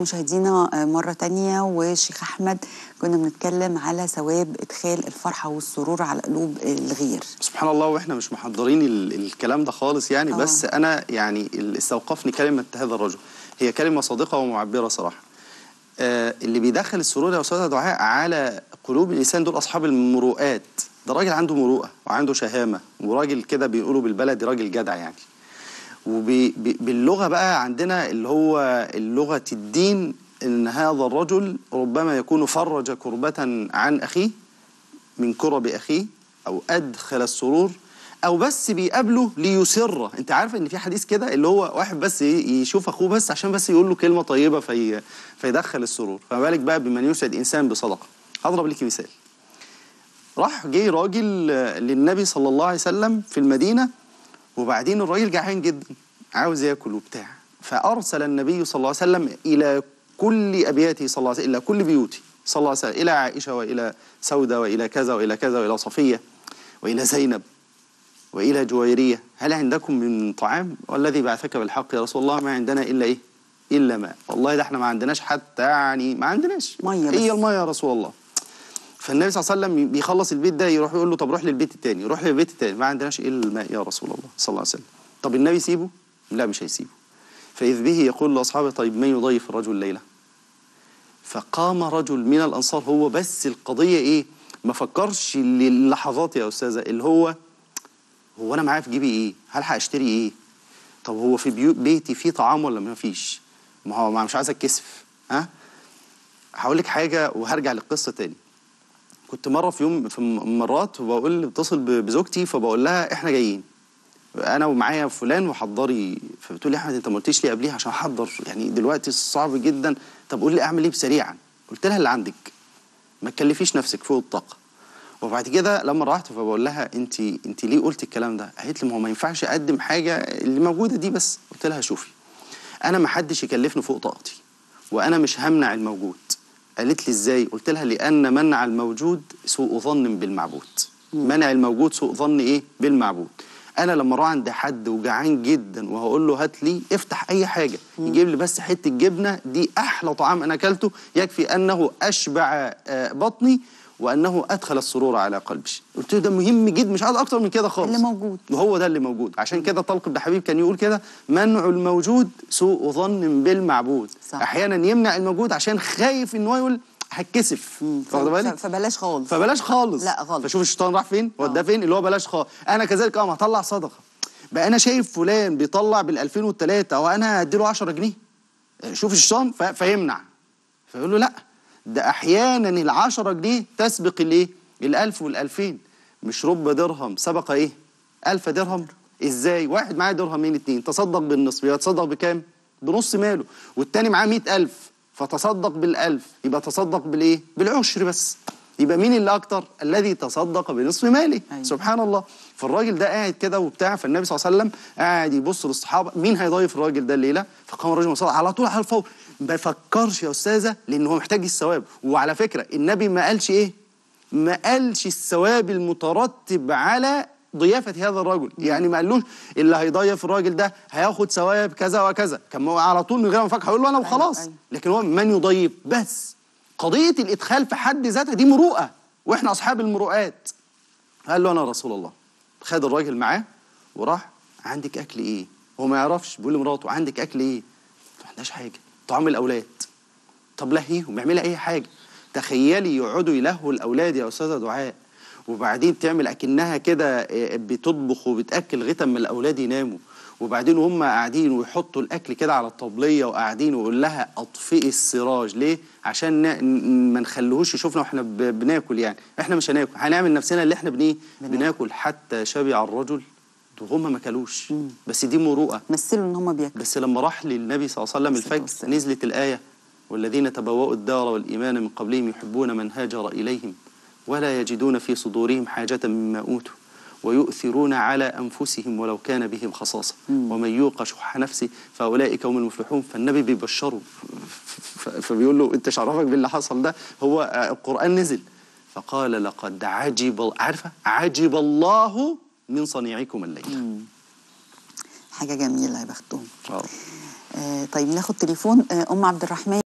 مشاهدينا مرة تانية وشيخ أحمد كنا بنتكلم على ثواب إدخال الفرحة والسرور على قلوب الغير سبحان الله واحنا مش محضرين ال- الكلام ده خالص يعني آه. بس انا يعني ال- استوقفني كلمه هذا الرجل هي كلمه صادقه ومعبره صراحه آه اللي بيدخل السرور يا استاذ دعاء على قلوب الانسان دول اصحاب المروءات ده راجل عنده مروءه وعنده شهامه وراجل كده بيقولوا بالبلد راجل جدع يعني وباللغه بقى عندنا اللي هو اللغه الدين ان هذا الرجل ربما يكون فرج كربه عن اخيه من كرب اخيه او ادخل السرور او بس بيقابله ليسره انت عارف ان في حديث كده اللي هو واحد بس ي- يشوف اخوه بس عشان بس يقول له كلمه طيبه في فيدخل السرور فما بالك بقى بمن يسعد انسان بصدقه هضرب لك مثال راح جه راجل آه، للنبي صلى الله عليه وسلم في المدينه وبعدين الراجل جعان جدا عاوز ياكل وبتاع فارسل النبي صلى الله عليه وسلم الى كل ابياته صلى الله عليه وسلم الى كل بيوته صلى الله عليه وسلم الى عائشه والى سوده والى كذا والى كذا والى صفيه والى زينب والى جويريه هل عندكم من طعام والذي بعثك بالحق يا رسول الله ما عندنا الا ايه الا ماء والله ده احنا ما عندناش حتى يعني ما عندناش مية بس. هي الميه يا رسول الله فالنبي صلى الله عليه وسلم بيخلص البيت ده يروح يقول له طب روح للبيت التاني يروح للبيت التاني ما عندناش الا الماء يا رسول الله صلى الله عليه وسلم طب النبي يسيبه لا مش هيسيبه فإذ به يقول لأصحابه طيب من يضيف الرجل الليلة فقام رجل من الأنصار هو بس القضية إيه ما فكرش للحظات يا أستاذة اللي هو هو أنا معايا في جيبي إيه هلحق أشتري إيه طب هو في بيو بيتي فيه طعام ولا ما فيش ما هو ما مش عايز أتكسف ها هقول لك حاجة وهرجع للقصة تاني كنت مره في يوم في م- مرات وبقول بتصل ب- بزوجتي فبقول لها احنا جايين انا ومعايا فلان وحضري فبتقول لي يا احمد انت ما قلتيش ليه قبليها عشان احضر يعني دلوقتي صعب جدا طب قول لي اعمل ايه سريعا قلت لها اللي عندك ما تكلفيش نفسك فوق الطاقه وبعد كده لما رحت فبقول لها انت انت ليه قلت الكلام ده قالت لي ما هو ما ينفعش اقدم حاجه اللي موجوده دي بس قلت لها شوفي انا ما حدش يكلفني فوق طاقتي وانا مش همنع الموجود قالت لي ازاي قلت لها لان منع الموجود سوء ظن بالمعبود منع الموجود سوء ظن ايه بالمعبود انا لما اروح عند حد وجعان جدا وهقول له هات لي افتح اي حاجه يجيب لي بس حته جبنه دي احلى طعام انا اكلته يكفي انه اشبع آه، بطني وانه ادخل السرور على قلبي قلت له ده مهم جدا مش عايز اكتر من كده خالص اللي موجود. وهو ده اللي موجود عشان كده طلق بن حبيب كان يقول كده منع الموجود سوء ظن بالمعبود صح. احيانا يمنع الموجود عشان خايف ان هو يقول هتكسف واخد ف- بالك فبلاش خالص فبلاش خالص لا خالص. فشوف الشيطان راح فين وداه آه. فين اللي هو بلاش خالص انا كذلك اه ما هطلع صدقه بقى انا شايف فلان بيطلع بال 2003 وانا هديله 10 جنيه شوف الشيطان ف- فيمنع فيقول له لا ده احيانا ال 10 جنيه تسبق الايه ال 1000 وال 2000 مش رب درهم سبق ايه 1000 درهم ازاي واحد معاه درهمين اتنين تصدق بالنصف يبقى تصدق بكام بنص ماله والتاني معاه 100000 فتصدق بالألف يبقى تصدق بالايه بالعشر بس يبقى مين اللي اكتر الذي تصدق بنصف ماله أيوة. سبحان الله فالراجل ده قاعد كده وبتاع فالنبي صلى الله عليه وسلم قاعد يبص للصحابه مين هيضيف الراجل ده الليله فقام الرجل وصلى على طول على الفور ما فكرش يا استاذه لان هو محتاج الثواب وعلى فكره النبي ما قالش ايه ما قالش الثواب المترتب على ضيافة هذا الرجل يعني ما قالوش اللي هيضيف الراجل ده هياخد ثواب كذا وكذا كان هو على طول من غير ما يفكر هيقول له انا وخلاص أيوة. لكن هو من يضيف بس قضية الإدخال في حد ذاتها دي مروءة وإحنا أصحاب المروءات قال له أنا رسول الله خد الراجل معاه وراح عندك أكل إيه هو ما يعرفش بيقول لمراته عندك أكل إيه ما عندهاش حاجة طعام الأولاد طب لهيهم اعملها أي حاجة تخيلي يقعدوا يلهوا الأولاد يا أستاذة دعاء وبعدين تعمل أكنها كده آه، بتطبخ وبتأكل لغاية أما الأولاد يناموا وبعدين وهم قاعدين ويحطوا الاكل كده على الطبليه وقاعدين ويقول لها اطفئي السراج ليه عشان ن- ن- ما نخليهوش يشوفنا واحنا ب- بناكل يعني احنا مش هناكل هنعمل نفسنا اللي احنا بنيه بناكل. بناكل حتى شبع الرجل وهم ما كلوش بس دي مروءه مثلوا ان هم بياكلوا بس لما راح للنبي صلى الله عليه وسلم الصلاة الفجر والسلام. نزلت الآية والذين تبوأوا الدار والإيمان من قبلهم يحبون من هاجر إليهم ولا يجدون في صدورهم حاجة مما أوتوا ويؤثرون على أنفسهم ولو كان بهم خصاصة ومن يوق شح نفسه فأولئك هم المفلحون فالنبي بيبشره ف- ف- فبيقول له أنت شرفك باللي حصل ده هو آه، القرآن نزل فقال لقد عجب عارفة عجب الله من صنيعكم الليل حاجه جميله يا بختهم آه. آه طيب ناخد تليفون آه ام عبد الرحمن